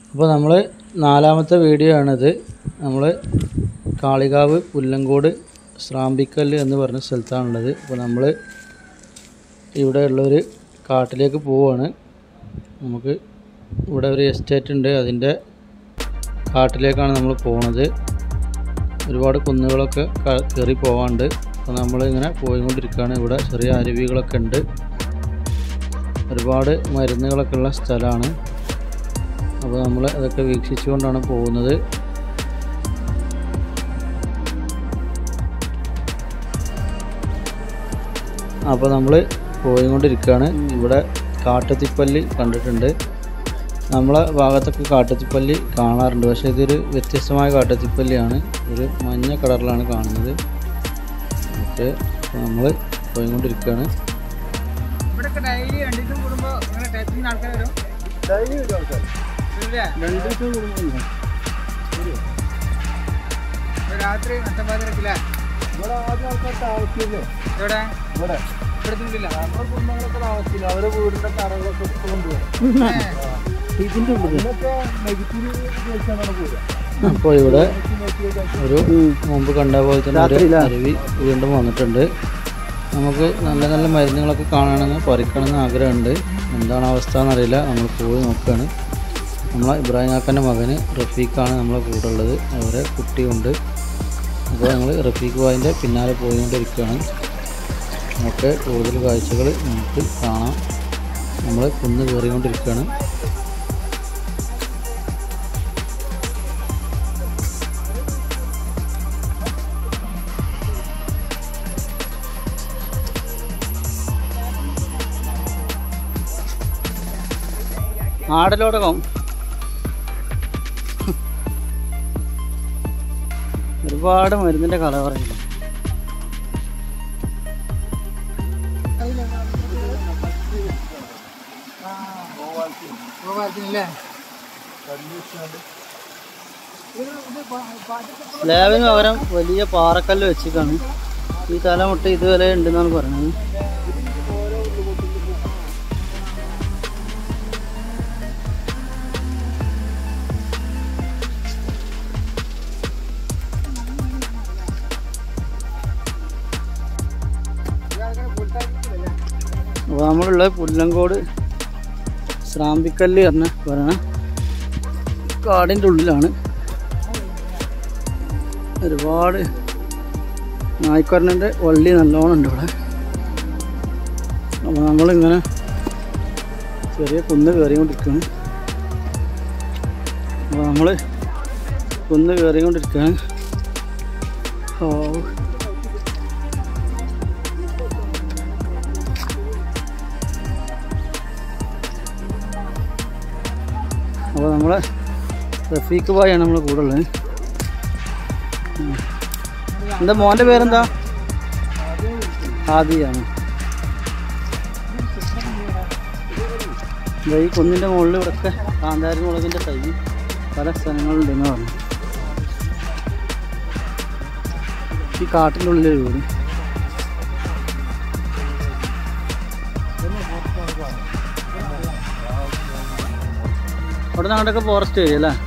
അപ്പോൾ നമ്മൾ നാലാമത്തെ വീഡിയോ ആണിത് നമ്മൾ കാളികാവ് പുല്ലങ്കോട് സ്രാമ്പിക്കല്ല് എന്ന് പറഞ്ഞ സ്ഥലത്താണുള്ളത് അപ്പോൾ നമ്മൾ ഇവിടെ ഉള്ളൊരു കാട്ടിലേക്ക് പോവുകയാണ് നമുക്ക് ഇവിടെ ഒരു എസ്റ്റേറ്റ് ഉണ്ട് അതിൻ്റെ കാട്ടിലേക്കാണ് നമ്മൾ പോണത് ഒരുപാട് കുന്നുകളൊക്കെ ക- കയറി പോകാണ്ട് അപ്പോൾ നമ്മളിങ്ങനെ പോയിക്കൊണ്ടിരിക്കുകയാണ് ഇവിടെ ചെറിയ അരുവികളൊക്കെ ഉണ്ട് ഒരുപാട് മരുന്നുകളൊക്കെ ഉള്ള സ്ഥലമാണ് അപ്പോൾ നമ്മൾ അതൊക്കെ വീക്ഷിച്ചുകൊണ്ടാണ് പോകുന്നത് അപ്പോൾ നമ്മൾ പോയിക്കൊണ്ടിരിക്കുകയാണ് ഇവിടെ കാട്ടുത്തിപ്പല്ലി കണ്ടിട്ടുണ്ട് നമ്മളെ ഭാഗത്തൊക്കെ കാട്ടുത്തിപ്പല്ലി കാണാറുണ്ട് പക്ഷേ ഇതൊരു വ്യത്യസ്തമായ കാട്ടുത്തിപ്പല്ലിയാണ് ഒരു മഞ്ഞ കളറിലാണ് കാണുന്നത് ഓക്കെ അപ്പോൾ നമ്മൾ പോയിക്കൊണ്ടിരിക്കുകയാണ് ഇവിടെയൊക്കെ ഡെയിലി രണ്ടു ദിവസം കൂടുമ്പോ ഇങ്ങനെ ടേസ്റ്റിംഗ് ആൾക്കാർ വരും ഇല്ലേ? ഒരു രാത്രി നട്ടപ്പാതിരക്കില്ല ഇവിടെ ആദ്യം ആൾക്കാർ താമസിക്കില്ലേ ഇവിടെ ഇവിടെ ഇവിടെ തിന്നിട്ടില്ല നമ്മുടെ കുടുംബങ്ങളൊക്കെ താമസിക്കില്ല അവരെ വീടിന്റെ കറകളൊക്കെ എടുത്ത് കൊണ്ടുപോകും ഇതിൻ്റെ ഉള്ളിൽ ഇതൊക്കെ നെഗറ്റീവ് ഉപയോഗിച്ചാണ് പോവുക അപ്പോൾ ഇവിടെ ഒരു മുമ്പ് കണ്ട പോലെ തന്നെ ഒരു അരുവി വീണ്ടും വന്നിട്ടുണ്ട് നമുക്ക് നല്ല നല്ല മരുന്നുകളൊക്കെ കാണണമെന്ന് പറിക്കണമെന്ന് ആഗ്രഹമുണ്ട് എന്താണ് അവസ്ഥ എന്നറിയില്ല നമ്മൾ പോയി നോക്കുകയാണ് നമ്മളെ ഇബ്രാഹിം കാക്കൻ്റെ മകന് റഫീഖാണ് നമ്മളെ കൂടെ ഉള്ളത് അവരെ കുട്ടിയുണ്ട് അപ്പോൾ ഞങ്ങൾ റഫീഖ് ഭായിൻ്റെ പിന്നാലെ പോയിക്കൊണ്ടിരിക്കുകയാണ് നമുക്ക് കൂടുതൽ കാഴ്ചകൾ നമുക്ക് കാണാം നമ്മൾ കുന്ന് കയറിക്കൊണ്ടിരിക്കുകയാണ് ആടലോടകം ഒരുപാട് മരുന്നിന്റെ കഥ പറയുന്നു ഗോപാലത്തിനല്ലേ സ്ലാബിന് പകരം വലിയ പാറക്കല്ല് വെച്ചിട്ടാണ് ഈ തലമുട്ട് ഇതുവരെ ഉണ്ടെന്നാണ് പറയുന്നത് അപ്പോൾ നമ്മളുള്ളത് പുല്ലങ്കോട് ശ്രാമ്പിക്കല്ല് പറഞ്ഞ പറയണ കാടിൻ്റെ ഉള്ളിലാണ് ഒരുപാട് നായ്ക്കുരൻ്റെ വള്ളി നല്ലോണം ഉണ്ട് ഇവിടെ അപ്പോൾ നമ്മളിങ്ങനെ ചെറിയ കുന്ന് കയറിക്കൊണ്ടിരിക്കുകയാണ് അപ്പോൾ നമ്മൾ കുന്ന് കയറിക്കൊണ്ടിരിക്കുകയാണ് ഓ അപ്പോൾ നമ്മളെ റഫീഖ് ഭായിയാണ് നമ്മളെ കൂടെ ഉള്ളത് ഉം. എന്താ മോൻ്റെ പേരെന്താ ആദിയാണ് ദാ ഈ കുന്നിൻ്റെ മുകളിൽ ഇവിടെയൊക്കെ കാന്താരി മുളകിൻ്റെ തൈ പല സ്ഥലങ്ങളുണ്ടെന്ന് പറഞ്ഞു ഈ കാട്ടിൻ്റെ ഉള്ളിലൊരു വീട് അവിടെ നിന്ന് അങ്ങോട്ടൊക്കെ ഫോറസ്റ്റ് ഏരിയ അല്ലേ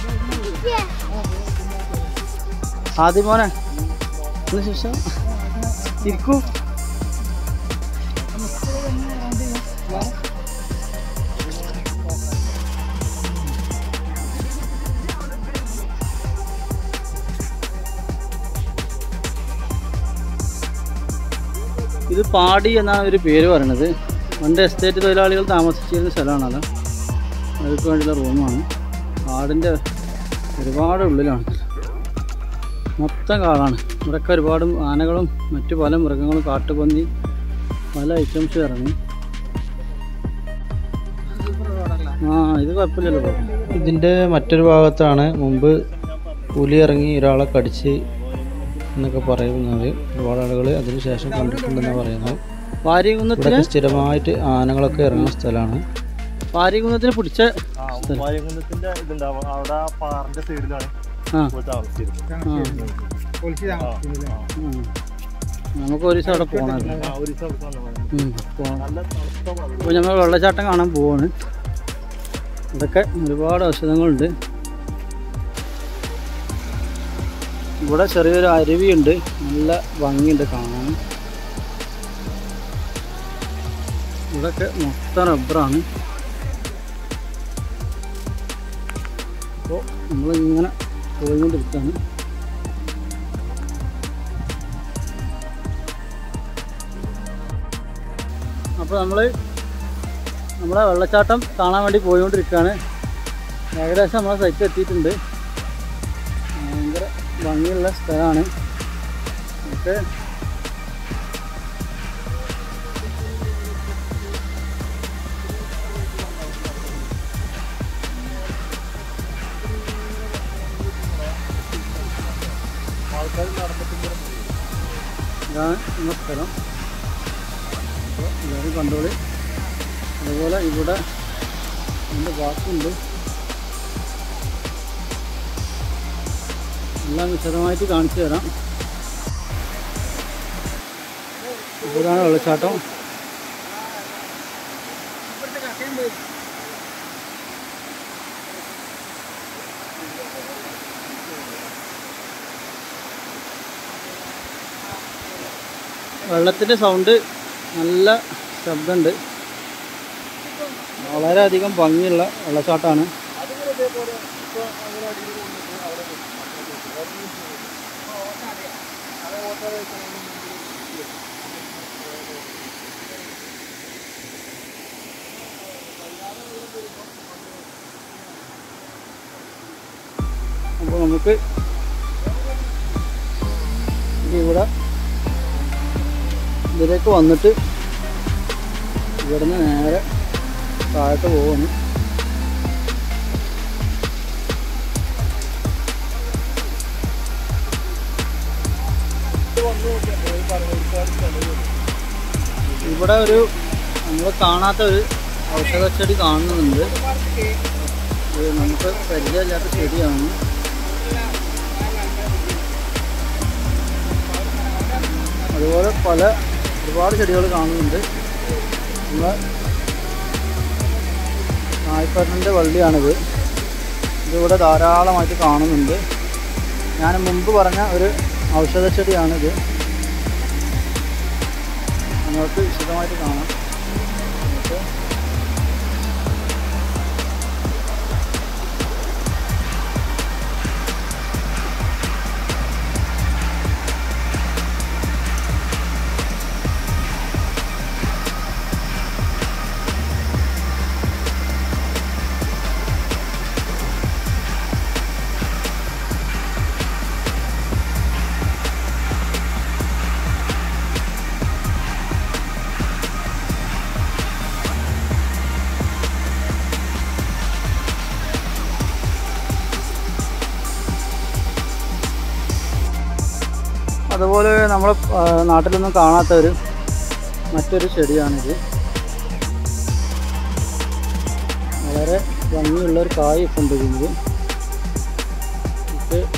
ആദ്യം മോനെ ഒന്ന് ശേഷം ഇരിക്കൂ ഇത് പാടി എന്നാണ് ഒരു പേര് പറയണത് പണ്ട് എസ്റ്റേറ്റ് തൊഴിലാളികൾ താമസിച്ചിരുന്ന സ്ഥലമാണത് അവർക്ക് വേണ്ടിയുള്ള റൂമാണ് കാടിൻ്റെ ഒരുപാട് ഉള്ളിലാണ് മൊത്തം കാടാണ് ഇവിടെയൊക്കെ ഒരുപാട് ആനകളും മറ്റു പല മൃഗങ്ങളും കാട്ടുപന്നി പല ഐറ്റംസ് ഇറങ്ങി ആ ഇത് കുഴപ്പമില്ലല്ലോ ഇതിൻ്റെ മറ്റൊരു ഭാഗത്താണ് മുമ്പ് പുലി ഇറങ്ങി ഒരാളെ കടിച്ച് എന്നൊക്കെ പറയുന്നത് ഒരുപാട് ആളുകൾ അതിനുശേഷം കണ്ടിട്ടുണ്ടെന്നാണ് പറയുന്നത് വാര്യകുന്നത്തിന് ഇവിടെ സ്ഥിരമായിട്ട് ആനകളൊക്കെ ഇറങ്ങുന്ന സ്ഥലമാണ് വാര്യകുന്നത്തിന് പിടിച്ച വാര്യകുന്നത്തിന്റെ ഇതുണ്ടാവും അവിടെ ആ പാറിന്റെ സൈഡിലാണ് ആ പോയി താമസിച്ചിരുന്നത് ആ പൊളിച്ച് താമസിക്കുന്നില്ലേ ഉം. നമുക്ക് ഒരു ദിവസം അവിടെ പോകണമല്ലോ ആ, ഒരു ദിവസം അവിടെ വന്നു. ഉം, പോണം നല്ല തണുത്ത വെള്ളം അപ്പോൾ ഞങ്ങൾ വെള്ളച്ചാട്ടം കാണാൻ പോവാണ് ഇതൊക്കെ ഒരുപാട് ഔഷധങ്ങളുണ്ട് ഇവിടെ ചെറിയൊരു അരുവിയുണ്ട് നല്ല ഭംഗിയുണ്ട് കാണാൻ ഇവിടെയൊക്കെ മൊത്തം റബ്ബറാണ് അപ്പോൾ നമ്മളിങ്ങനെ പോയിക്കൊണ്ടിരിക്കുകയാണ് അപ്പോൾ നമ്മൾ നമ്മളെ വെള്ളച്ചാട്ടം കാണാൻ വേണ്ടി പോയിക്കൊണ്ടിരിക്കുകയാണ് ഏകദേശം നമ്മളെ സൈറ്റ് എത്തിയിട്ടുണ്ട് ഭയങ്കര ഭംഗിയുള്ള സ്ഥലമാണ് ഓക്കെ ഇതാണ് നമ്മുടെ സ്ഥലം അപ്പോൾ എല്ലാവരും കണ്ടോളി അതുപോലെ ഇവിടെ എൻ്റെ വാക്കുണ്ട് എല്ലാം വിശദമായിട്ട് കാണിച്ചു തരാം ഇതാണ് വെള്ളച്ചാട്ടം ഇവിടുത്തെ കക്കയുണ്ട് വെള്ളത്തിൻ്റെ സൗണ്ട് നല്ല ശബ്ദമുണ്ട് വളരെയധികം ഭംഗിയുള്ള വെള്ളച്ചാട്ടമാണ് അപ്പോൾ നമുക്ക് ഇവിടെ ഇതിലേക്ക് വന്നിട്ട് ഇവിടുന്ന് നേരെ താഴോട്ട് പോകുന്നു ഇവിടെ ഒരു നമ്മൾ കാണാത്ത ഒരു ഔഷധ ചെടി കാണുന്നുണ്ട് ഇത് നമുക്ക് പരിചയമില്ലാത്ത ചെടിയാണ് അതുപോലെ പല ഒരുപാട് ചെടികൾ കാണുന്നുണ്ട് നമ്മളെ നായ്പ്പരൻ്റെ വള്ളിയാണിത് ഇതിവിടെ ധാരാളമായിട്ട് കാണുന്നുണ്ട് ഞാൻ മുമ്പ് പറഞ്ഞ ഒരു ഔഷധ ചെടിയാണിത് നിങ്ങൾക്ക് വിശദമായിട്ട് കാണാം ഓക്കെ അതുപോലെ നമ്മൾ നാട്ടിലൊന്നും കാണാത്ത ഒരു മറ്റൊരു ചെടിയാണിത് വളരെ ഭംഗിയുള്ള ഒരു കായ് ഇപ്പം ഉണ്ട് ഇതിൽ ഇത്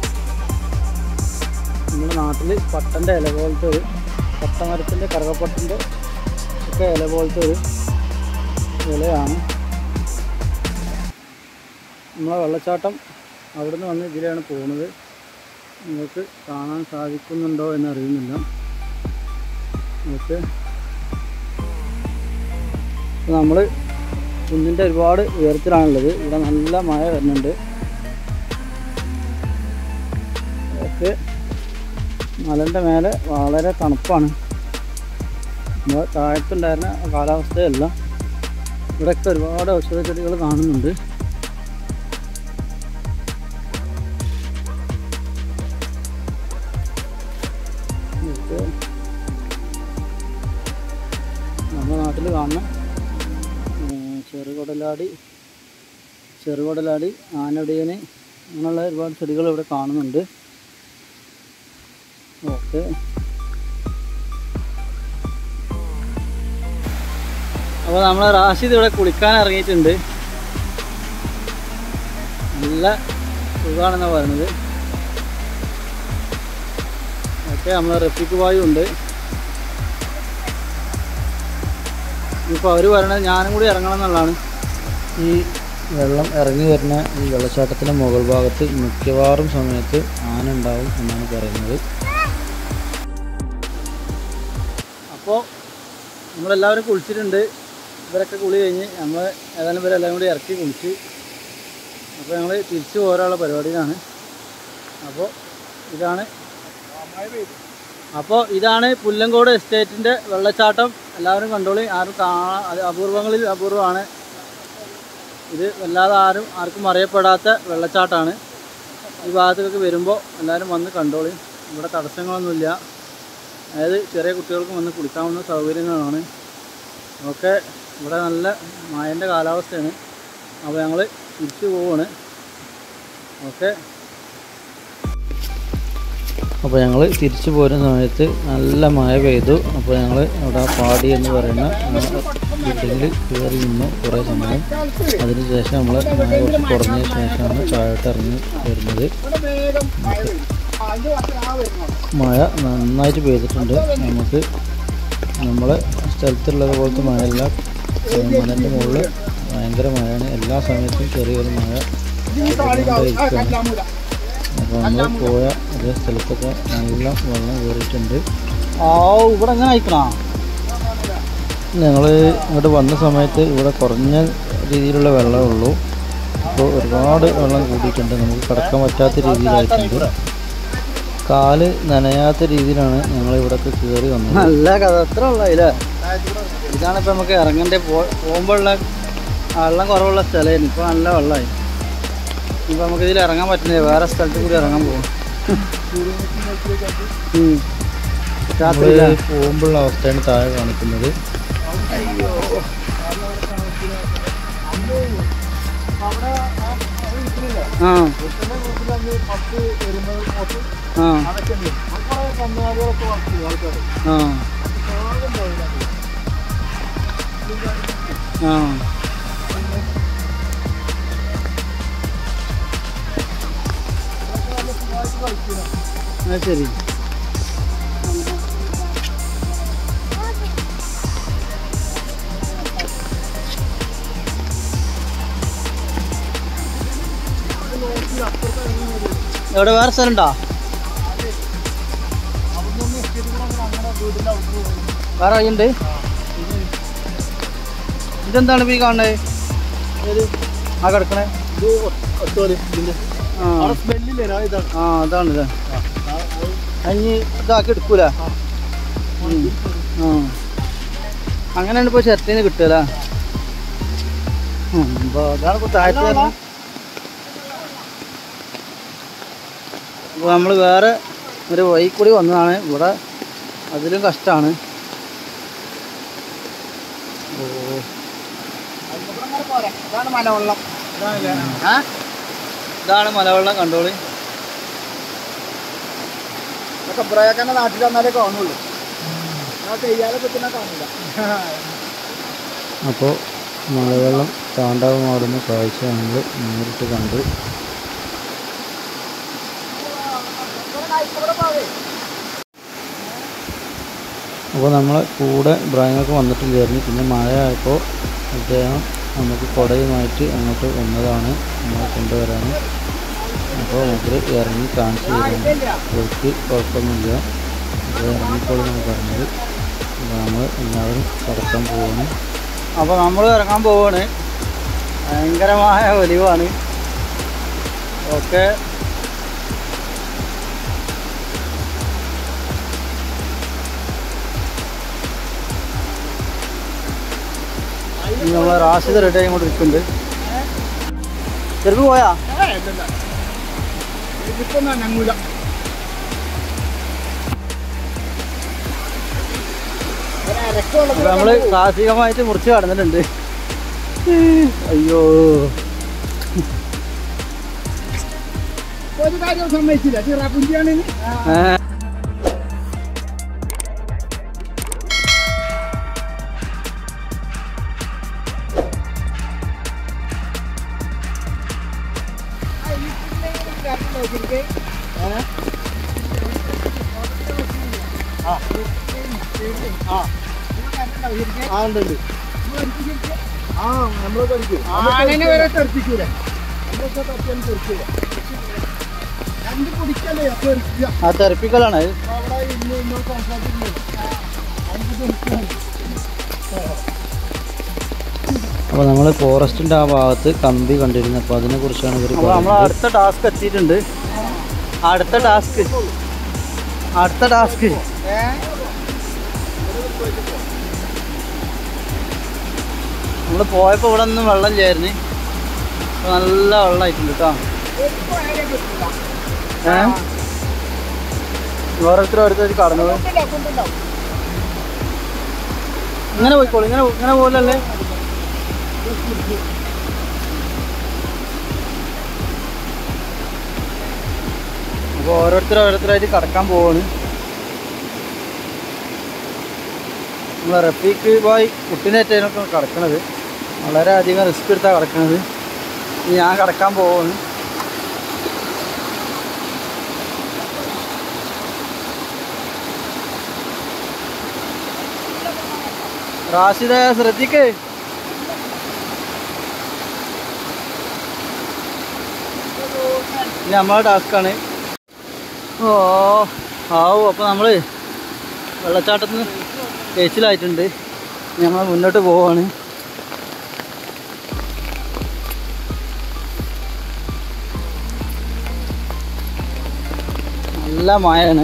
നമ്മുടെ നാട്ടിൽ പട്ടൻ്റെ ഇല പോലത്തെ ഒരു പട്ടമരത്തിൻ്റെ കറുകപ്പട്ടിൻ്റെ ഒക്കെ ഇല പോലത്തെ ഒരു ഇലയാണ് നമ്മളെ വെള്ളച്ചാട്ടം അവിടുന്ന് വന്ന് ഇതിലാണ് പോകുന്നത് നിങ്ങൾക്ക് കാണാൻ സാധിക്കുന്നുണ്ടോ എന്നറിയുന്നില്ല ഓക്കെ നമ്മൾ കുന്നിൻ്റെ ഒരുപാട് ഉയരത്തിലാണുള്ളത് ഇവിടെ നല്ല മഴ വരുന്നുണ്ട് ഓക്കെ മലൻ്റെ മേലെ വളരെ തണുപ്പാണ് നമ്മൾ താഴത്തുണ്ടായിരുന്ന കാലാവസ്ഥയല്ല ഇവിടെയൊക്കെ ഒരുപാട് ഔഷധ ചെടികൾ കാണുന്നുണ്ട് ഇത് നമ്മുടെ നാട്ടിൽ കാണുന്ന ഉം, ചെറുകുടലാടി ചെറുകുടലാടി ആനടിയന് അങ്ങനെയുള്ള ഒരുപാട് ചെടികൾ ഇവിടെ കാണുന്നുണ്ട് ഓക്കെ അപ്പോൾ നമ്മൾ റാഷിദ് ഇവിടെ കുളിക്കാൻ ഇറങ്ങിയിട്ടുണ്ട് നല്ല സുഖമാണെന്നാണ് പറയുന്നത് ഓക്കെ നമ്മൾ റഫീഖ് ബായും ഉണ്ട് ഇപ്പോൾ അവർ പറയണത് ഞാനും കൂടി ഇറങ്ങണം എന്നുള്ളതാണ് ഈ വെള്ളം ഇറങ്ങി വരുന്ന ഈ വെള്ളച്ചാട്ടത്തിൻ്റെ മുകൾ ഭാഗത്ത് മിക്കവാറും സമയത്ത് ആന ഉണ്ടാവും എന്നാണ് പറയുന്നത് അപ്പോൾ നമ്മളെല്ലാവരും കുളിച്ചിട്ടുണ്ട് ഇവരൊക്കെ കുളി കഴിഞ്ഞ് നമ്മൾ ഏതായാലും ഇവരെല്ലാം കൂടി ഇറക്കി കുളിച്ച് അപ്പോൾ ഞങ്ങൾ തിരിച്ചു പോരാനുള്ള പരിപാടിയിലാണ് അപ്പോൾ ഇതാണ് അപ്പോൾ ഇതാണ് പുല്ലങ്കോട് എസ്റ്റേറ്റിൻ്റെ വെള്ളച്ചാട്ടം എല്ലാവരും കണ്ടോളി ആരും കാണാൻ അത് അപൂർവങ്ങളിൽ അപൂർവമാണ് ഇത് വല്ലാതെ ആരും ആർക്കും അറിയപ്പെടാത്ത വെള്ളച്ചാട്ടമാണ് ഈ ഭാഗത്തേക്കൊക്കെ വരുമ്പോൾ എല്ലാവരും വന്ന് കണ്ടോളി ഇവിടെ തടസ്സങ്ങളൊന്നുമില്ല അതായത് ചെറിയ കുട്ടികൾക്കും വന്ന് കുളിക്കാവുന്ന സൗകര്യങ്ങളാണ് ഒക്കെ ഇവിടെ നല്ല മഴൻ്റെ കാലാവസ്ഥയാണ് അപ്പോൾ ഞങ്ങൾ തിരിച്ചു പോവാണ് ഓക്കെ അപ്പോൾ ഞങ്ങൾ തിരിച്ചു പോരുന്ന സമയത്ത് നല്ല മഴ പെയ്തു അപ്പോൾ ഞങ്ങൾ അവിടെ പാടി എന്ന് പറയുന്ന ബിൽഡിങ്ങിൽ കയറി നിന്നു കുറേ സമയം അതിനുശേഷം നമ്മൾ മഴ കുറച്ച് കുറഞ്ഞ ശേഷമാണ് താഴോട്ട് ഇറങ്ങി വരുന്നത് മഴ നന്നായിട്ട് പെയ്തിട്ടുണ്ട് നമുക്ക് നമ്മളെ സ്ഥലത്തുള്ളത് പോലത്തെ മഴയല്ല മലൻ്റെ മുകളിൽ ഭയങ്കര മഴയാണ് എല്ലാ സമയത്തും ചെറിയൊരു മഴ പെയ്തുകൊണ്ടേയിരിക്കുകയാണ് അപ്പോൾ നമ്മൾ പോയ അതേ സ്ഥലത്തൊക്കെ നല്ല വെള്ളം കയറിയിട്ടുണ്ട് ആ ഇവിടെ എങ്ങനെ അയക്കണോ ഞങ്ങൾ ഇങ്ങോട്ട് വന്ന സമയത്ത് ഇവിടെ കുറഞ്ഞ രീതിയിലുള്ള വെള്ളമേ ഉള്ളൂ അപ്പോൾ ഒരുപാട് വെള്ളം കൂടിയിട്ടുണ്ട് നമുക്ക് കടക്കാൻ പറ്റാത്ത രീതിയിലായിട്ടുണ്ട് കാല് നനയാത്ത രീതിയിലാണ് ഞങ്ങൾ ഇവിടെയൊക്കെ കയറി വന്നത് നല്ല കഥ എത്ര ഉള്ളതില്ലേ ഇതാണ് ഇപ്പം നമുക്ക് ഇറങ്ങേണ്ട പോകുമ്പോഴുള്ള വെള്ളം കുറവുള്ള സ്ഥലമായിരുന്നു ഇപ്പോൾ നല്ല വെള്ളമായി ഇപ്പം നമുക്ക് ഇതിൽ ഇറങ്ങാൻ പറ്റുന്നില്ല വേറെ സ്ഥലത്ത് കൂടി ഇറങ്ങാൻ പോകും ഉം. നമ്മൾ രാത്രിയില്ല പോകുമ്പോഴുള്ള അവസ്ഥയാണ് താഴെ കാണിക്കുന്നത് ആ ആ ആ ആ അത് ശരി എവിടെ വേറെ സ്ഥലം ഉണ്ടോ വേറെ വഴിയുണ്ട് ഇതെന്താണ് ഇപ്പൊ ഈ കാണുന്നത് ആ കിടക്കണേ ആ ആ അതാണ് ഇത് അഞ്ഞ് ഇതാക്കി എടുക്കൂല ഉം. ആ അങ്ങനെയാണ് ഇപ്പോൾ ഷർട്ടിന് കിട്ടുക അതാണ് ഇപ്പോൾ താഴത്ത് വരുന്നത് അപ്പോൾ നമ്മൾ വേറെ ഒരു വഴി കൂടി വന്നതാണ് ഇവിടെ അതിലും കഷ്ടമാണ് ഓ ഇതാണ് മലവെള്ളം ആ? ഇതാണ് മലവെള്ളം കണ്ടോളി ഇതൊക്കെ ഇബ്രാഹിക്കാന്റെ നാട്ടിൽ വന്നാലേ കാണുള്ളൂ ആ ചെയ്യാതെ പറ്റുന്ന കാണില്ല അപ്പോൾ മലവെള്ളം താണ്ഡവമാടുന്ന കാഴ്ച ഞങ്ങൾ നേരിട്ട് കണ്ടു അപ്പോൾ നമ്മളെ കൂടെ ഇബ്രാഹിമൊക്കെ വന്നിട്ടില്ലായിരുന്നു പിന്നെ മഴ ആയപ്പോൾ അദ്ദേഹം നമുക്ക് കുടയുമായിട്ട് അങ്ങോട്ട് വന്നതാണ് നമ്മളെ കൊണ്ടുവരാൻ അപ്പോൾ മൂപ്പര് ഇറങ്ങി കാണിച്ചു തരാണ് അവർക്ക് കുഴപ്പമൊന്നുമില്ല അപ്പോൾ ഇറങ്ങിക്കോളൂ എന്നാണ് പറഞ്ഞത് അപ്പോൾ നമ്മൾ എല്ലാവരും കടക്കാൻ പോവാണ് അപ്പോൾ നമ്മൾ ഇറങ്ങാൻ പോവാണ് ഭയങ്കരമായ ഒലിവാണ് ഓക്കെ നമ്മൾ റാഷിദ് റെഡി ആയിക്കൊണ്ടിരിക്കുന്നുണ്ട് ചെറുപ്പ് പോയാ ഇതിപ്പോ ഞങ്ങൂല അപ്പോൾ നമ്മൾ സാഹസികമായിട്ട് മുറിച്ച് കടന്നിട്ടുണ്ട് അയ്യോ ഒരു കാര്യം സമ്മതിച്ചില്ല ചിറാപ്പുഞ്ചിയാണ് ഏ. ആ ഉണ്ട് ഉണ്ട് ആ നമ്മളെ തെറിക്കും ആനനെ വരെ തെറിപ്പിക്കൂലേ നമ്മളൊക്കെ തപ്പിയാലും തെറിക്കൂല രണ്ട് കുടിക്കല്ലേ തെറിക്കുക ആ തെറിപ്പിക്കലാണ് അത്. അവിടെ ഇന്ന് ഇന്നോ സംസാരിക്കുന്നു നമുക്ക് തെറിക്കാൻ അപ്പോൾ നമ്മൾ ഫോറസ്റ്റിൻ്റെ ആ ഭാഗത്ത് കമ്പി കണ്ടിരുന്നു അപ്പോൾ അതിനെക്കുറിച്ചാണ് ഇവർ അപ്പോൾ നമ്മൾ അടുത്ത ടാസ്ക് എത്തിയിട്ടുണ്ട് അടുത്ത ടാസ്ക് അടുത്ത ടാസ്ക് നമ്മൾ പോയപ്പോൾ ഇവിടെ ഒന്നും വെള്ളം ഇല്ലായിരുന്നു ഇപ്പോൾ നല്ല വെള്ളമായിട്ടുണ്ട് കേട്ടോ ഏ ഓരോരുത്തർ ഓരോരുത്തർ കടന്നത് ഇങ്ങനെ പോയിക്കോളൂ ഇങ്ങനെ ഇങ്ങനെ പോലല്ലേ അപ്പോൾ ഓരോരുത്തർ ഓരോരുത്തരായിട്ട് കടക്കാൻ പോവാണ് നമ്മളെ റഫീഖ് ബോയ് കുട്ടിനേറ്റൊക്കെ കിടക്കണത് വളരെയധികം റിസ്ക് എടുത്താണ് കിടക്കണത് ഇനി ഞാൻ കിടക്കാൻ പോവാണ് റാഷിദ ശ്രദ്ധിക്ക് ഇനി നമ്മളെ ടാസ്ക്കാണ് ഓ ആവു അപ്പോൾ നമ്മൾ വെള്ളച്ചാട്ടത്തിൽ നിന്ന് കേച്ചിലായിട്ടുണ്ട് ഞങ്ങൾ മുന്നോട്ട് പോവാണ് നല്ല മഴയാണ്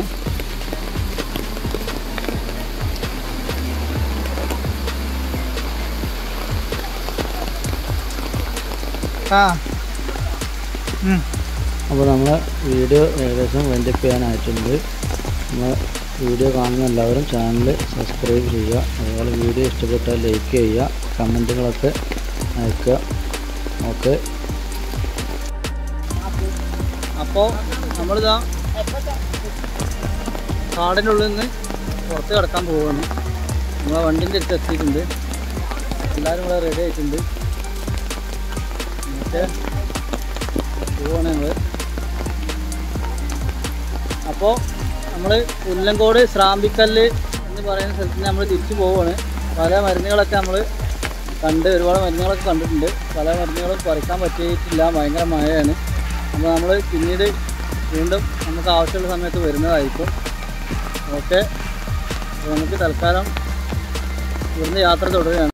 ആ അപ്പോൾ നമ്മളെ വീഡിയോ ഏകദേശം വൈൻഡപ്പ് ചെയ്യാനായിട്ടുണ്ട് നമ്മൾ വീഡിയോ കാണുന്ന എല്ലാവരും ചാനൽ സബ്സ്ക്രൈബ് ചെയ്യുക അതുപോലെ വീഡിയോ ഇഷ്ടപ്പെട്ടാൽ ലൈക്ക് ചെയ്യുക കമൻറ്റുകളൊക്കെ അയക്കുക ഓക്കെ അപ്പോൾ നമ്മളിതാ കാടിൻ്റെ ഉള്ളിൽ നിന്ന് പുറത്ത് കിടക്കാൻ പോവുകയാണ് നമ്മളെ വണ്ടിൻ്റെ അടുത്ത് എത്തിയിട്ടുണ്ട് എല്ലാവരും ഇവിടെ റെഡി ആയിട്ടുണ്ട് എന്നിട്ട് പോവാണ് ഞങ്ങൾ അപ്പോൾ നമ്മൾ പുല്ലങ്കോട് ശ്രാമ്പിക്കല്ല് എന്ന് പറയുന്ന സ്ഥലത്ത് നമ്മൾ തിരിച്ചു പോവുകയാണ് പല മരുന്നുകളൊക്കെ നമ്മൾ കണ്ട് ഒരുപാട് മരുന്നുകളൊക്കെ കണ്ടിട്ടുണ്ട് പല മരുന്നുകളും പറിക്കാൻ പറ്റിയിട്ടില്ല ഭയങ്കര മഴയാണ് അപ്പോൾ നമ്മൾ പിന്നീട് വീണ്ടും നമുക്ക് ആവശ്യമുള്ള സമയത്ത് വരുന്നതായിരിക്കും ഓക്കെ അപ്പോൾ നമുക്ക് തൽക്കാലം ഇവിടുന്ന് യാത്ര തുടരുകയാണ്